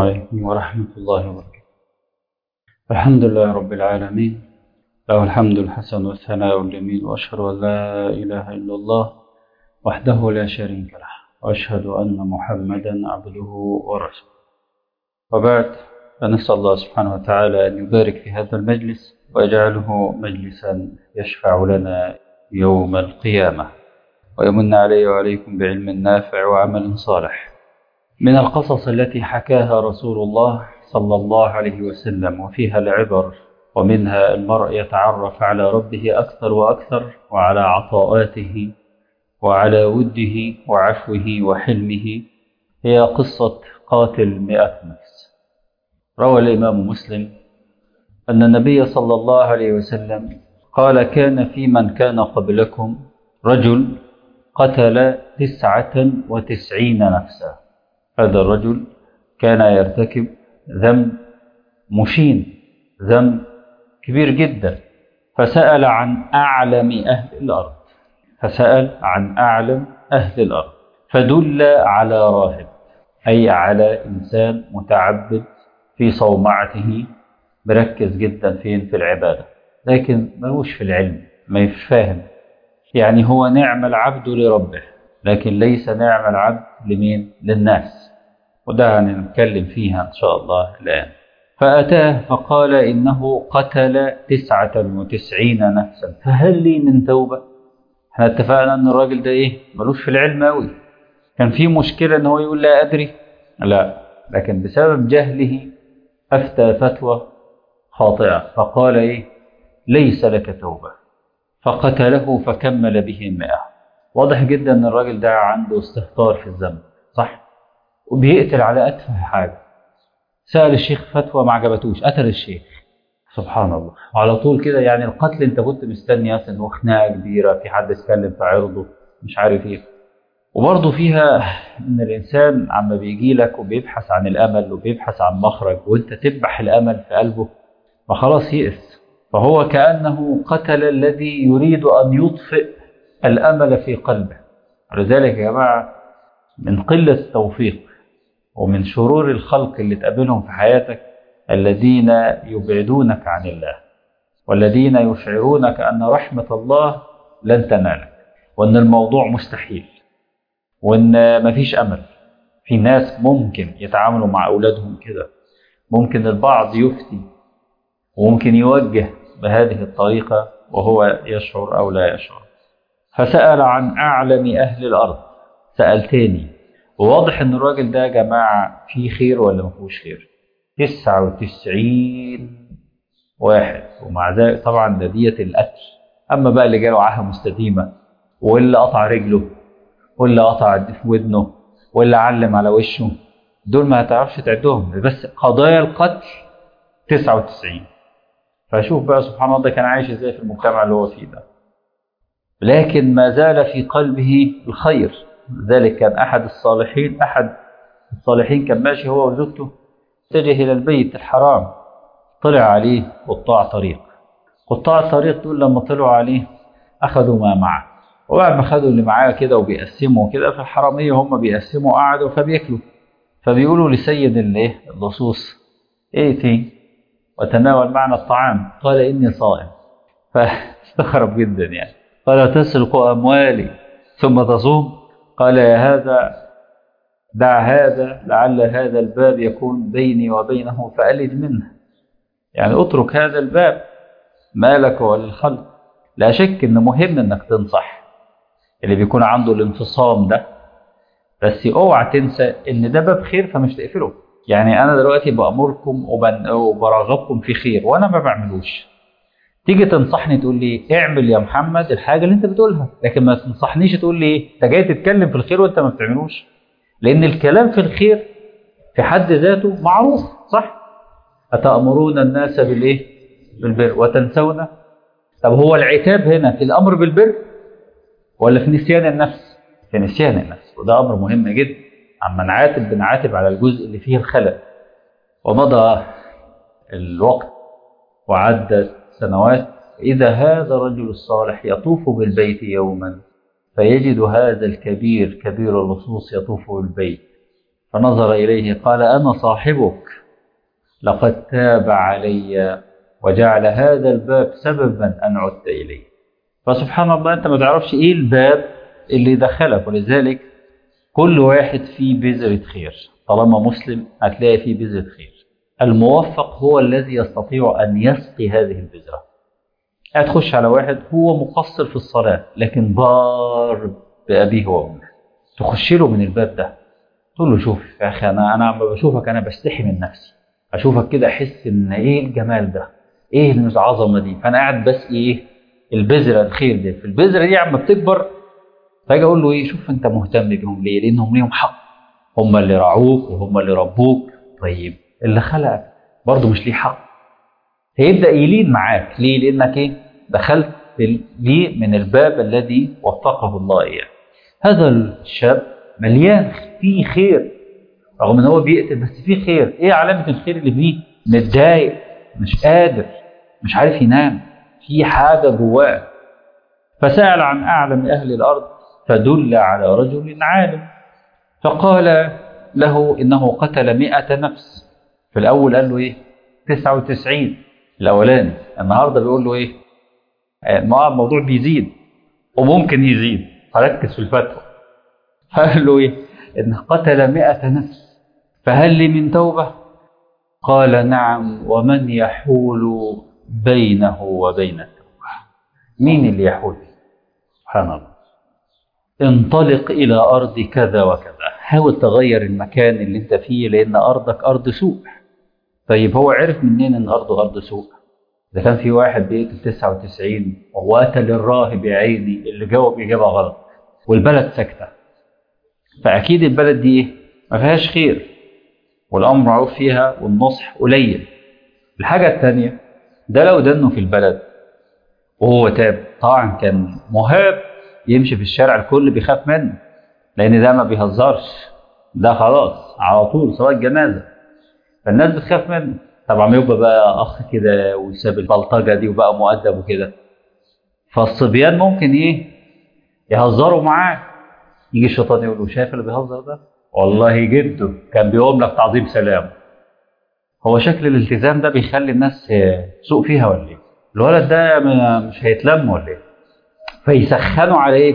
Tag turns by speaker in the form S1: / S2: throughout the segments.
S1: عليكم ورحمة الله وبركاته الحمد لله رب العالمين له الحمد الحسن والثناء الجميل وأشهد أن لا إله إلا الله وحده لا شريك له وأشهد أن محمدا عبده ورسوله وبعد فنسأل الله سبحانه وتعالى أن يبارك في هذا المجلس ويجعله مجلسا يشفع لنا يوم القيامة ويمن علي وعليكم بعلم نافع وعمل صالح من القصص التي حكاها رسول الله صلى الله عليه وسلم وفيها العبر ومنها المرء يتعرف على ربه أكثر وأكثر وعلى عطاءاته وعلى وده وعفوه وحلمه هي قصة قاتل مئة نفس روى الإمام مسلم أن النبي صلى الله عليه وسلم قال كان في من كان قبلكم رجل قتل تسعة وتسعين نفسا هذا الرجل كان يرتكب ذنب مشين ذنب كبير جدا فسأل عن أعلم أهل الأرض فسأل عن أعلم أهل الأرض فدل على راهب أي على إنسان متعبد في صومعته مركز جدا فين في العبادة لكن ملوش في العلم ما يفهم يعني هو نعم العبد لربه لكن ليس نعم العبد لمين للناس وده هنتكلم فيها إن شاء الله الآن فأتاه فقال إنه قتل تسعة وتسعين نفسا فهل لي من توبة احنا اتفقنا أن الراجل ده إيه ملوش في العلم أوي كان في مشكلة أن هو يقول لا أدري لا لكن بسبب جهله أفتى فتوى خاطئة فقال إيه ليس لك توبة فقتله فكمل به المئة واضح جدا أن الراجل ده عنده استهتار في الذنب صح وبيقتل على أتفه حاجة سأل الشيخ فتوى ما عجبتوش قتل الشيخ سبحان الله على طول كده يعني القتل انت كنت مستني مثلا وخناقه كبيره في حد اتكلم في عرضه مش عارف ايه وبرضه فيها ان الانسان عما بيجي لك وبيبحث عن الامل وبيبحث عن مخرج وانت تذبح الامل في قلبه فخلاص يئس فهو كانه قتل الذي يريد ان يطفئ الامل في قلبه ولذلك يا جماعه من قله التوفيق ومن شرور الخلق اللي تقابلهم في حياتك الذين يبعدونك عن الله والذين يشعرونك أن رحمة الله لن تنالك وأن الموضوع مستحيل وأن مفيش أمل في ناس ممكن يتعاملوا مع أولادهم كده ممكن البعض يفتي وممكن يوجه بهذه الطريقة وهو يشعر أو لا يشعر فسأل عن أعلم أهل الأرض سأل تاني وواضح ان الراجل ده يا جماعة فيه خير ولا ما فيهوش خير تسعة وتسعين واحد ومع ذلك طبعا ده دية القتل اما بقى اللي جاله عاهة مستديمة واللي قطع رجله واللي قطع في ودنه واللي علم على وشه دول ما هتعرفش تعدهم بس قضايا القتل تسعة وتسعين فشوف بقى سبحان الله ده كان عايش ازاي في المجتمع اللي هو فيه ده لكن ما زال في قلبه الخير ذلك كان أحد الصالحين أحد الصالحين كان ماشي هو وزوجته اتجه إلى البيت الحرام طلع عليه قطاع طريق قطاع الطريق دول لما طلعوا عليه أخذوا ما معه وبعد ما خدوا اللي معاه كده وبيقسموا كده فالحرامية هم بيقسموا قعدوا فبياكلوا فبيقولوا لسيد الايه اللصوص ائتي وتناول معنا الطعام قال إني صائم فاستغرب جدا يعني قال تسرق أموالي ثم تصوم قال يا هذا دع هذا لعل هذا الباب يكون بيني وبينه فألد منه يعني اترك هذا الباب ما لك وللخلق لا شك ان مهم انك تنصح اللي بيكون عنده الانفصام ده بس اوعى تنسى ان ده باب خير فمش تقفله يعني انا دلوقتي بامركم وبرغبكم في خير وانا ما بعملوش تيجي تنصحني تقول لي اعمل يا محمد الحاجه اللي انت بتقولها لكن ما تنصحنيش تقول لي ايه انت جاي تتكلم في الخير وانت ما بتعملوش لان الكلام في الخير في حد ذاته معروف صح اتامرون الناس بالايه بالبر وتنسون طب هو العتاب هنا في الامر بالبر ولا في نسيان النفس في نسيان النفس وده امر مهم جدا عما نعاتب بنعاتب على الجزء اللي فيه الخلل ومضى الوقت وعدت سنوات إذا هذا الرجل الصالح يطوف بالبيت يوما فيجد هذا الكبير كبير اللصوص يطوف بالبيت فنظر إليه قال أنا صاحبك لقد تاب علي وجعل هذا الباب سببا أن عدت إليه فسبحان الله أنت ما تعرفش إيه الباب اللي دخلك ولذلك كل واحد فيه بذرة خير طالما مسلم هتلاقي فيه بذرة خير الموفق هو الذي يستطيع أن يسقي هذه البذرة هتخش على واحد هو مقصر في الصلاة لكن بار بأبيه وأمه تخش له من الباب ده تقول له شوف يا أخي أنا أنا لما بشوفك أنا بستحي من نفسي أشوفك كده أحس إن إيه الجمال ده إيه العظمة دي فأنا قاعد بس إيه البذرة الخير دي في البذرة دي عم بتكبر فاجي أقول له إيه شوف أنت مهتم بيهم ليه لأنهم ليهم حق هم اللي رعوك وهم اللي ربوك طيب اللي خلقك برضه مش ليه حق هيبدا يلين معاك ليه لانك ايه دخلت ليه من الباب الذي وفقه الله اياه هذا الشاب مليان فيه خير رغم ان هو بيقتل بس فيه خير ايه علامه الخير اللي فيه متضايق مش قادر مش عارف ينام في حاجه جواه فسال عن اعلم اهل الارض فدل على رجل عالم فقال له انه قتل مئة نفس في الاول قال له ايه 99 الاولاني النهارده بيقول له ايه الموضوع بيزيد وممكن يزيد فركز في الفتوى قال له ايه ان قتل مئة نفس فهل لي من توبة قال نعم ومن يحول بينه وبين التوبة مين اللي يحول سبحان الله انطلق إلى أرض كذا وكذا حاول تغير المكان اللي انت فيه لأن أرضك أرض سوء طيب هو عرف منين ان ارضه ارض سوء اذا كان في واحد بيقتل 99 وهو قتل الراهب يا عيني اللي جاوب اجابه غلط والبلد ساكته فاكيد البلد دي ايه ما فيهاش خير والامر معروف فيها والنصح قليل الحاجه الثانيه ده لو دنه في البلد وهو تاب طبعا كان مهاب يمشي في الشارع الكل بيخاف منه لان ده ما بيهزرش ده خلاص على طول سواء جنازه فالناس بتخاف منه طبعا يبقى بقى اخ كده ويساب البلطجه دي وبقى مؤدب وكده فالصبيان ممكن ايه يهزروا معاه يجي الشيطان يقول له شايف اللي بيهزر ده والله جده كان بيقوم لك تعظيم سلام هو شكل الالتزام ده بيخلي الناس سوء فيها ولا ايه الولد ده مش هيتلم ولا ايه فيسخنوا على ايه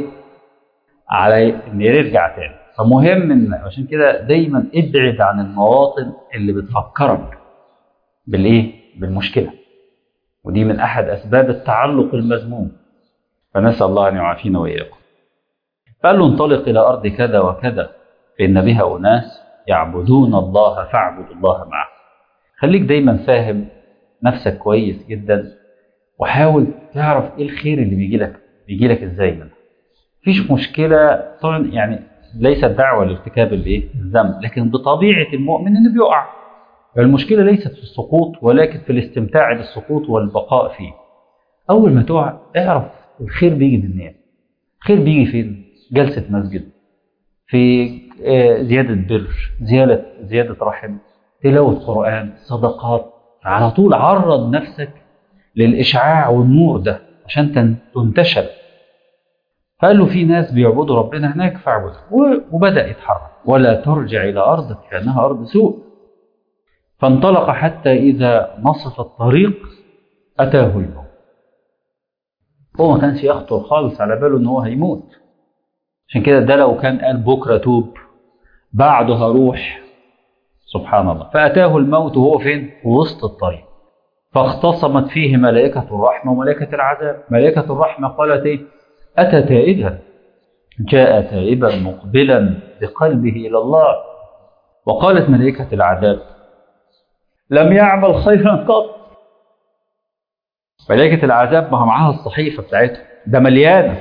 S1: على ان يرجع تاني فمهم ان عشان كده دايما ابعد عن المواطن اللي بتفكرك بالايه بالمشكله ودي من احد اسباب التعلق المذموم فنسال الله ان يعافينا واياكم قال له انطلق الى ارض كذا وكذا فان بها اناس يعبدون الله فاعبد الله معه خليك دايما فاهم نفسك كويس جدا وحاول تعرف ايه الخير اللي بيجي لك بيجي لك ازاي منه مفيش مشكله طبعا يعني ليست دعوه لارتكاب الايه الذنب لكن بطبيعه المؤمن انه بيقع المشكله ليست في السقوط ولكن في الاستمتاع بالسقوط والبقاء فيه اول ما تقع اعرف الخير بيجي منين الخير بيجي فين جلسه مسجد في زياده بر زياده زياده رحم تلاوه قران صدقات على طول عرض نفسك للاشعاع والنور ده عشان تنتشر فقال له في ناس بيعبدوا ربنا هناك فاعبده وبدأ يتحرك ولا ترجع إلى أرضك كأنها أرض سوء فانطلق حتى إذا نصف الطريق أتاه الموت هو ما كانش يخطر خالص على باله إن هو هيموت عشان كده ده لو كان قال بكرة توب بعده هروح سبحان الله فأتاه الموت وهو فين؟ في وسط الطريق فاختصمت فيه ملائكة الرحمة وملائكة العذاب ملائكة الرحمة قالت إيه؟ أتى تائبا جاء تائبا مقبلا بقلبه إلى الله وقالت ملائكة العذاب لم يعمل خيرا قط ملائكة العذاب ما معاها الصحيفة بتاعتها ده مليانة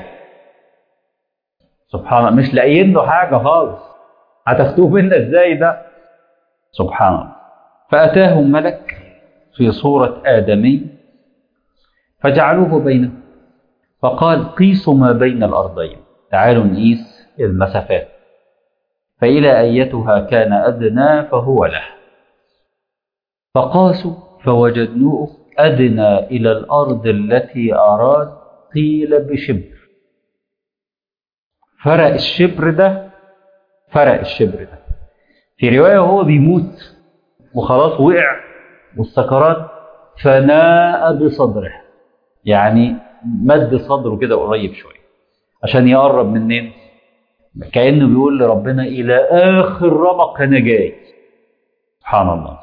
S1: سبحان الله مش لاقيين له حاجة خالص هتاخدوه منا ازاي ده سبحان الله فأتاهم ملك في صورة آدمي فجعلوه بينهم فقال قيسوا ما بين الأرضين تعالوا نقيس المسافات فإلى أيتها كان أدنى فهو له فقاسوا فوجدنوه أدنى إلى الأرض التي أراد قيل بشبر فرق الشبر ده فرق الشبر ده في رواية هو بيموت وخلاص وقع والسكرات فناء بصدره يعني مد صدره كده قريب شوية عشان يقرب منين كأنه بيقول لربنا إلى آخر رمق أنا جاي سبحان الله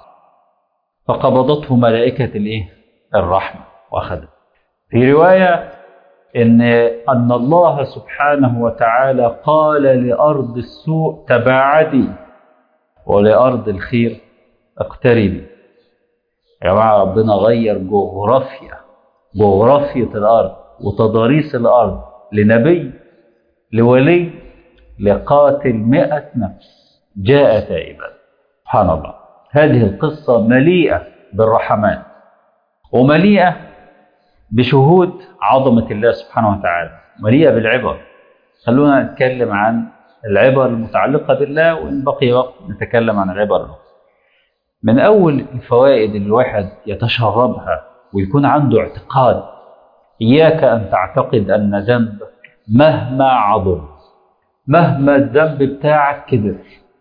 S1: فقبضته ملائكة الإيه؟ الرحمة وأخذت في رواية إن أن الله سبحانه وتعالى قال لأرض السوء تباعدي ولأرض الخير اقتربي يا جماعة ربنا غير جغرافيا جغرافية الأرض وتضاريس الأرض لنبي لولي لقاتل مئة نفس جاء تائبا سبحان الله هذه القصة مليئة بالرحمات ومليئة بشهود عظمة الله سبحانه وتعالى مليئة بالعبر خلونا نتكلم عن العبر المتعلقة بالله وإن بقي وقت نتكلم عن العبر الأخرى من أول الفوائد اللي الواحد يتشربها ويكون عنده اعتقاد إياك أن تعتقد أن ذنبك مهما عظم مهما الذنب بتاعك كبر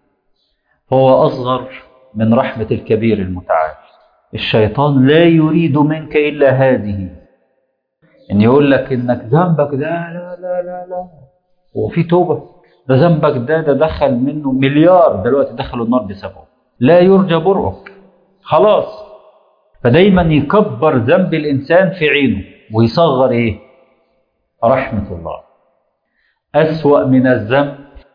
S1: هو أصغر من رحمة الكبير المتعال الشيطان لا يريد منك إلا هذه إن يقول لك إنك ذنبك ده لا لا لا لا وفي توبة ده ذنبك ده ده دخل منه مليار دلوقتي دخلوا النار بسببه لا يرجى برؤك خلاص فدايما يكبر ذنب الإنسان في عينه ويصغر إيه رحمة الله أسوأ من الذنب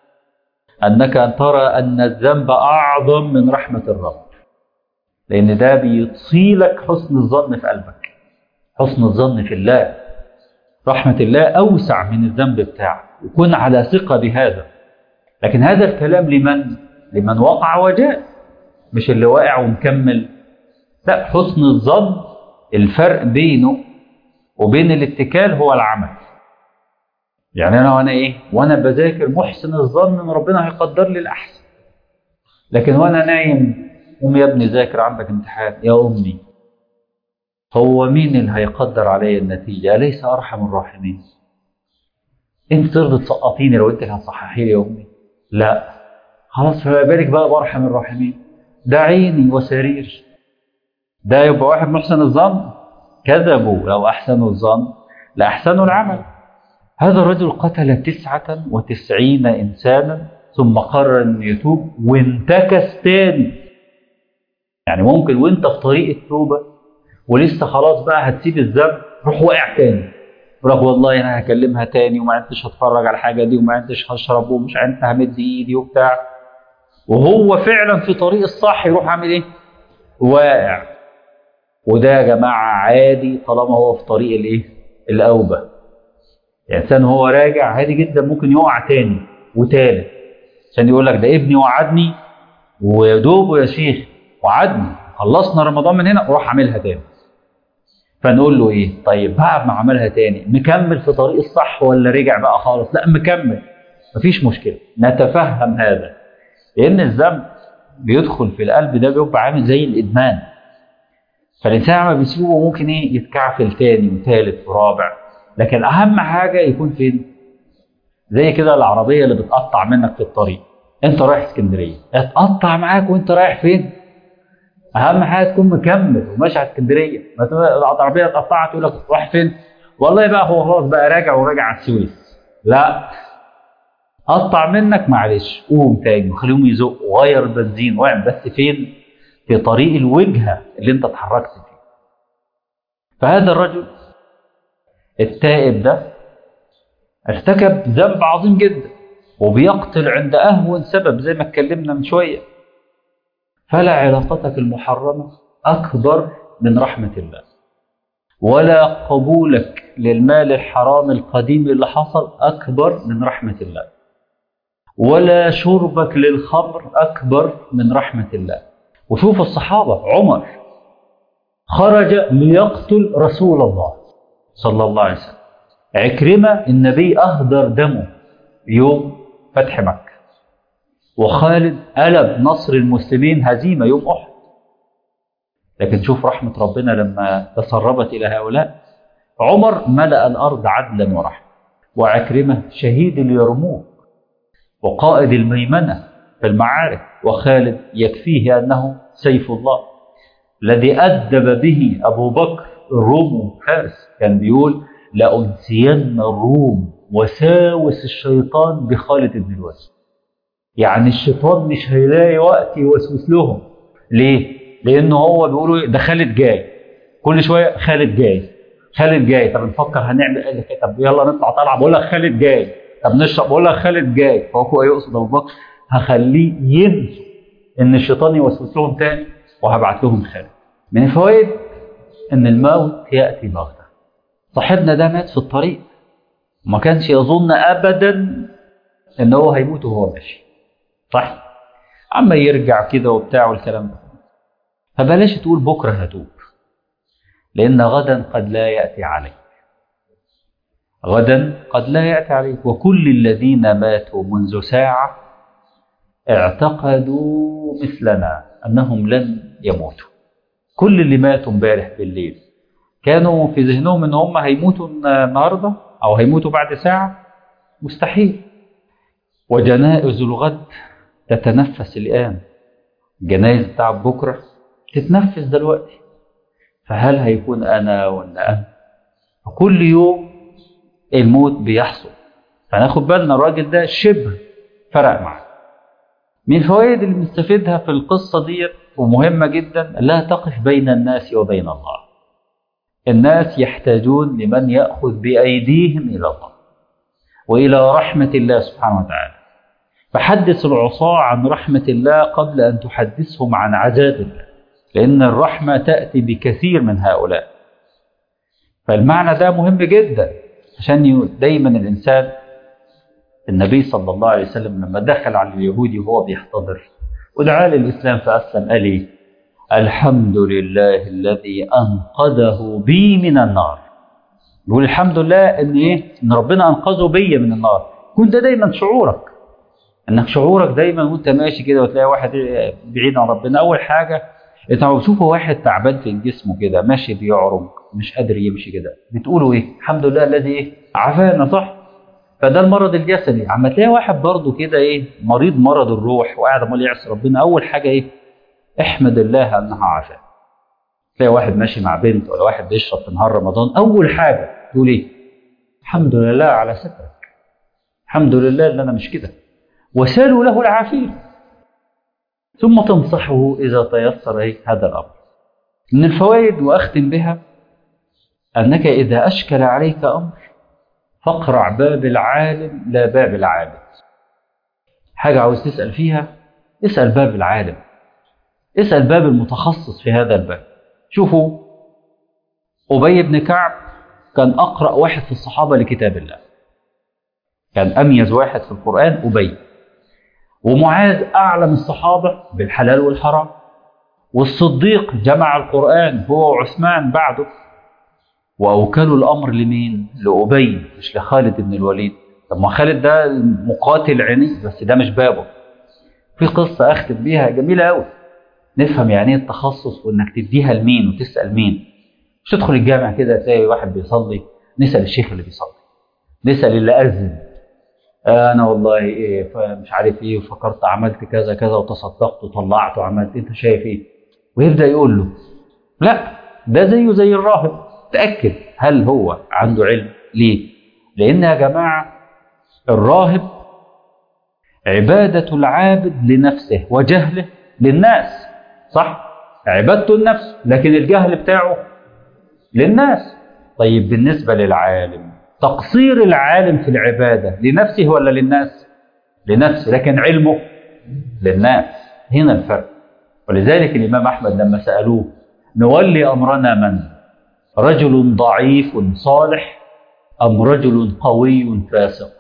S1: أنك أن ترى أن الذنب أعظم من رحمة الرب لأن ده بيطيلك حسن الظن في قلبك حسن الظن في الله رحمة الله أوسع من الذنب بتاعك وكن على ثقة بهذا لكن هذا الكلام لمن؟ لمن وقع وجاء مش اللي واقع ومكمل لا حسن الظن الفرق بينه وبين الاتكال هو العمل يعني انا وانا ايه وانا بذاكر محسن الظن ان ربنا هيقدر لي الاحسن لكن وانا نايم قوم يا ابني ذاكر عندك امتحان يا امي هو مين اللي هيقدر علي النتيجه اليس ارحم الراحمين انت ترضى تسقطيني لو انت اللي هتصححي لي يا امي لا خلاص فما بالك بقى بارحم الراحمين ده عيني وسرير ده يبقى واحد محسن الظن كذبوا لو احسنوا الظن لاحسنوا العمل هذا الرجل قتل تسعة وتسعين إنسانا ثم قرر أن يتوب وانتكس تاني يعني ممكن وانت في طريق التوبة ولسه خلاص بقى هتسيب الذنب روح واقع تاني يقول لك والله انا هكلمها تاني وما عدتش هتفرج على الحاجه دي وما عدتش هشرب ومش عدت همد ايدي وبتاع وهو فعلا في طريق الصح يروح عامل ايه؟ واقع وده يا جماعه عادي طالما هو في طريق الايه؟ الاوبه الانسان وهو راجع عادي جدا ممكن يقع تاني وتالت عشان يقول لك ده ابني وعدني ودوبه يا شيخ وعدني خلصنا رمضان من هنا وراح عاملها تاني فنقول له ايه طيب بعد ما عملها تاني مكمل في طريق الصح ولا رجع بقى خالص لا مكمل مفيش مشكله نتفهم هذا لان الذنب بيدخل في القلب ده بيبقى عامل زي الادمان فالانسان لما بيسيبه ممكن ايه يتكعفل تاني وثالث ورابع لكن اهم حاجه يكون فين زي كده العربيه اللي بتقطع منك في الطريق انت رايح اسكندريه اتقطع معاك وانت رايح فين اهم حاجه تكون مكمل وماشي على اسكندريه ما العربيه اتقطعت تقول لك رايح فين والله بقى هو خلاص بقى راجع وراجع على السويس لا قطع منك معلش قوم تاني وخليهم يزقوا وغير البنزين واعمل بس فين في طريق الوجهه اللي انت اتحركت فيه فهذا الرجل التائب ده ارتكب ذنب عظيم جدا وبيقتل عند اهون سبب زي ما اتكلمنا من شويه فلا علاقتك المحرمه اكبر من رحمه الله ولا قبولك للمال الحرام القديم اللي حصل اكبر من رحمه الله ولا شربك للخمر اكبر من رحمه الله وشوف الصحابه عمر خرج ليقتل رسول الله صلى الله عليه وسلم عكرمة النبي أهدر دمه يوم فتح مكة وخالد قلب نصر المسلمين هزيمة يوم أحد لكن شوف رحمة ربنا لما تسربت إلى هؤلاء عمر ملأ الأرض عدلا ورحمة وعكرمة شهيد اليرموك وقائد الميمنة في المعارك وخالد يكفيه أنه سيف الله الذي أدب به أبو بكر الروم وفارس كان بيقول لأنسين الروم وساوس الشيطان بخالد بن الوليد يعني الشيطان مش هيلاقي وقت يوسوس لهم ليه؟ لأنه هو بيقولوا ده خالد جاي كل شوية خالد جاي خالد جاي طب نفكر هنعمل ايه طب يلا نطلع طلعه بقول لك خالد جاي طب نشرب بقول لك خالد جاي فهو يقصد ابو بكر هخليه ينسوا ان الشيطان يوسوس لهم تاني وهبعت لهم خالد من الفوائد ان الموت ياتي بغته صاحبنا ده مات في الطريق ما كانش يظن ابدا ان هو هيموت وهو ماشي صح اما يرجع كده وبتاع والكلام ده فبلاش تقول بكره هتوب لان غدا قد لا ياتي عليك غدا قد لا ياتي عليك وكل الذين ماتوا منذ ساعه اعتقدوا مثلنا انهم لن يموتوا كل اللي ماتوا امبارح بالليل كانوا في ذهنهم ان هم هيموتوا النهارده او هيموتوا بعد ساعه مستحيل وجنائز الغد تتنفس الان الجنائز بتاع بكره تتنفس دلوقتي فهل هيكون انا ولا انا فكل يوم الموت بيحصل فناخد بالنا الراجل ده شبه فرق معاه من الفوائد اللي بنستفيدها في القصة دي ومهمة جدا لا تقف بين الناس وبين الله الناس يحتاجون لمن يأخذ بأيديهم إلى الله وإلى رحمة الله سبحانه وتعالى فحدث العصاة عن رحمة الله قبل أن تحدثهم عن عذاب الله لأن الرحمة تأتي بكثير من هؤلاء فالمعنى ده مهم جدا عشان دايما الإنسان النبي صلى الله عليه وسلم لما دخل على اليهودي وهو بيحتضر ودعا للإسلام فأسلم قال إيه؟ الحمد لله الذي أنقذه بي من النار يقول الحمد لله إن إيه؟ إن ربنا أنقذه بي من النار كن ده دايما شعورك إنك شعورك دايما وأنت ماشي كده وتلاقي واحد بعيد عن ربنا أول حاجة أنت لما بتشوفه واحد تعبان في جسمه كده ماشي بيعرج مش قادر يمشي كده بتقولوا إيه؟ الحمد لله الذي إيه؟ عافانا صح؟ فده المرض الجسدي عما تلاقي واحد برضه كده ايه مريض مرض الروح وقاعد عمال يعصي ربنا اول حاجه ايه احمد الله انها عافاه تلاقي واحد ماشي مع بنت ولا واحد بيشرب في نهار رمضان اول حاجه تقول ايه الحمد لله على سترك الحمد لله ان انا مش كده وسالوا له العافيه ثم تنصحه اذا تيسر ايه هذا الامر من الفوائد واختم بها انك اذا اشكل عليك امر فاقرع باب العالم لا باب العابد حاجة عاوز تسأل فيها اسأل باب العالم اسأل باب المتخصص في هذا الباب شوفوا أبي بن كعب كان أقرأ واحد في الصحابة لكتاب الله كان أميز واحد في القرآن أبي ومعاذ أعلم الصحابة بالحلال والحرام والصديق جمع القرآن هو وعثمان بعده وأوكلوا الأمر لمين؟ لأبي مش لخالد بن الوليد طب ما خالد ده مقاتل عنيد بس ده مش بابه في قصة أختم بيها جميلة أوي نفهم يعني إيه التخصص وإنك تديها لمين وتسأل مين مش تدخل الجامع كده تلاقي واحد بيصلي نسأل الشيخ اللي بيصلي نسأل اللي أذن آه أنا والله إيه مش عارف إيه وفكرت عملت كذا كذا وتصدقت وطلعت وعملت أنت شايف إيه ويبدأ يقول له لا ده زيه زي الراهب تأكد هل هو عنده علم ليه لأن يا جماعة الراهب عبادة العابد لنفسه وجهله للناس صح عبادته النفس لكن الجهل بتاعه للناس طيب بالنسبة للعالم تقصير العالم في العبادة لنفسه ولا للناس لنفسه لكن علمه للناس هنا الفرق ولذلك الإمام أحمد لما سألوه نولي أمرنا من رجل ضعيف صالح أم رجل قوي فاسق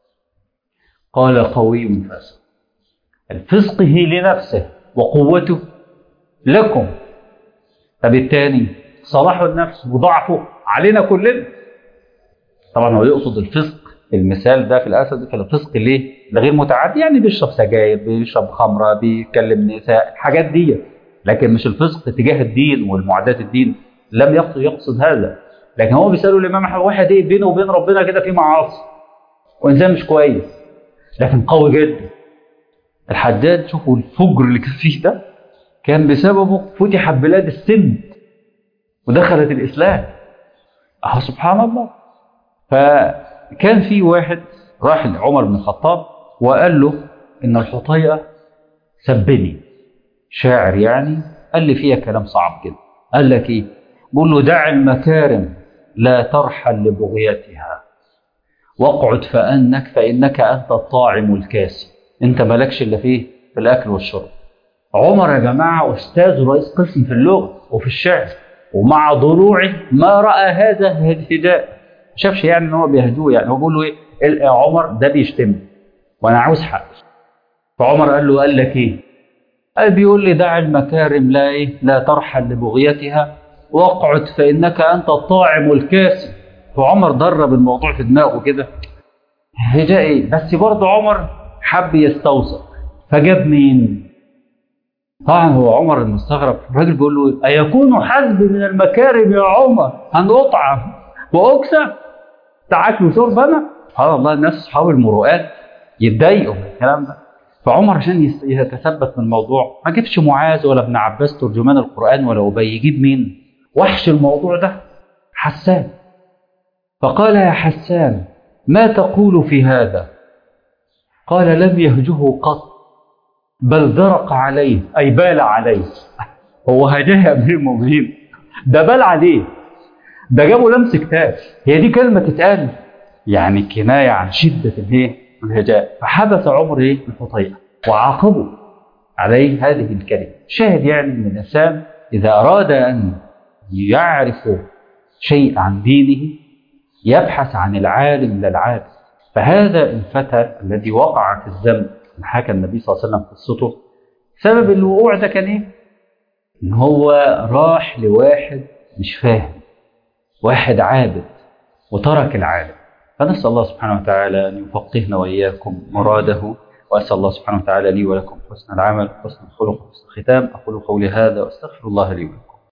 S1: قال قوي فاسق الفسقه لنفسه وقوته لكم طب الثاني صلاحه النفس وضعفه علينا كلنا طبعا هو يقصد الفسق المثال ده في الاسد في الفسق ليه؟ لغير متعدي يعني بيشرب سجاير بيشرب خمره بيتكلم نساء الحاجات دي لكن مش الفسق تجاه الدين والمعاداة الدين لم يقصد يقصد هذا لكن هو بيسألوا الإمام أحمد واحد إيه بينه وبين ربنا كده في معاصي وإنسان مش كويس لكن قوي جدا الحجاج شوفوا الفجر اللي كان فيه ده كان بسببه فتحت بلاد السند ودخلت الإسلام أهو سبحان الله فكان في واحد راح لعمر بن الخطاب وقال له إن الحطيئة سبني شاعر يعني قال لي فيها كلام صعب كده قال لك إيه بقول له دع المكارم لا ترحل لبغيتها واقعد فأنك فإنك أنت الطاعم الكاسي أنت مالكش إلا فيه في الأكل والشرب عمر يا جماعة أستاذ رئيس قسم في اللغة وفي الشعر ومع ضلوعه ما رأى هذا الهداء ما شافش يعني ان هو بيهدوه يعني هو بيقول له ايه يا عمر ده بيشتمني وانا عاوز حقي فعمر قال له قال لك ايه قال بيقول لي دع المكارم لا ايه لا ترحل لبغيتها واقعد فانك انت الطاعم الكاسي فعمر درب الموضوع في دماغه كده هداء ايه بس برضه عمر حب يستوثق فجاب مين طبعا هو عمر المستغرب الراجل بيقول له أيكون حسب من المكارم يا عمر أن أطعم وأكسى تعاك وشرب أنا سبحان الله الناس أصحاب المروءات يتضايقوا من الكلام ده فعمر عشان يتثبت من الموضوع ما جابش معاذ ولا ابن عباس ترجمان القرآن ولا أبي يجيب مين وحش الموضوع ده حسان فقال يا حسان ما تقول في هذا قال لم يهجه قط بل درق عليه أي بال عليه هو هداه يا أمير المؤمنين ده بال عليه ده جابه لمس كتاب هي دي كلمة تتقال يعني كناية عن شدة الايه الهجاء فحبس عمر ايه الحطيئة وعاقبه عليه هذه الكلمة شاهد يعني ان الانسان اذا اراد ان يعرف شيء عن دينه يبحث عن العالم لا العابد فهذا الفتى الذي وقع في الذنب حكى النبي صلى الله عليه وسلم قصته سبب الوقوع ده كان ايه؟ ان هو راح لواحد مش فاهم واحد عابد وترك العالم فنسأل الله سبحانه وتعالى أن يفقهنا وإياكم مراده وأسأل الله سبحانه وتعالى لي ولكم حسن العمل حسن الخلق حسن الختام أقول قولي هذا وأستغفر الله لي ولكم